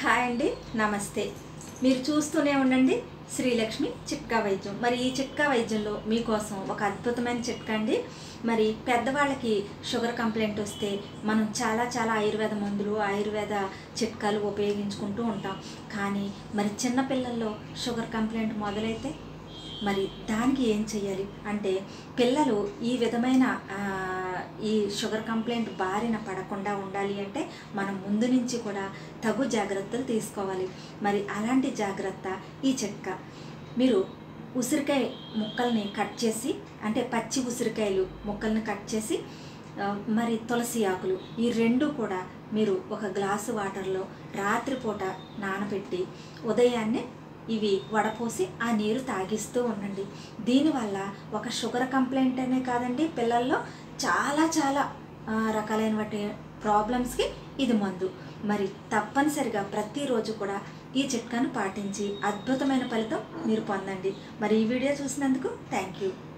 hi అండి నమస్తే మీరు చూస్తూనే ఉండండి శ్రీలక్ష్మి చిట్కా వైద్యం మరి ఈ చిట్కా వైద్యంలో మీకోసం ఒక అద్భుతమైన చిట్కా అండి మరి పెద్దవాళ్ళకి షుగర్ కంప్లైంట్ వస్తే మనం చాలా చాలా ఆయుర్వేద మందులు ఆయుర్వేద చిట్కాలు ఉపయోగించుకుంటూ ఉంటాం కానీ మరి చిన్నపిల్లల్లో షుగర్ కంప్లైంట్ మొదలైతే మరి దానికి ఏం చేయాలి అంటే పిల్లలు ఈ విధమైన ఆ, ఈ షుగర్ కంప్లైంట్ బారిన పడకుండా ఉండాలి అంటే మనం ముందు నుంచి కూడా తగు జాగ్రత్తలు తీసుకోవాలి మరి అలాంటి జాగ్రత్త ఈ చిట్కా మీరు ఉసిరికాయ ముక్కల్ని కట్ చేసి అంటే పచ్చి ఉసిరికాయలు ముక్కల్ని కట్ చేసి ఆ, మరి తులసి ఆకులు ఈ రెండు కూడా మీరు ఒక గ్లాసు వాటర్లో రాత్రిపూట నానబెట్టి ఉదయాన్నే ఇవి వడపోసి ఆ నీరు తాగిస్తూ ఉండండి దీనివల్ల ఒక షుగర్ కంప్లైంట్ అనే కాదండి పిల్లల్లో చాలా చాలా ఆ, రకాలైన వాటి ప్రాబ్లమ్స్కి ఇది మందు మరి తప్పనిసరిగా ప్రతిరోజు కూడా ఈ చిట్కాను పాటించి అద్భుతమైన ఫలితం మీరు పొందండి మరి ఈ వీడియో చూసినందుకు థ్యాంక్ యూ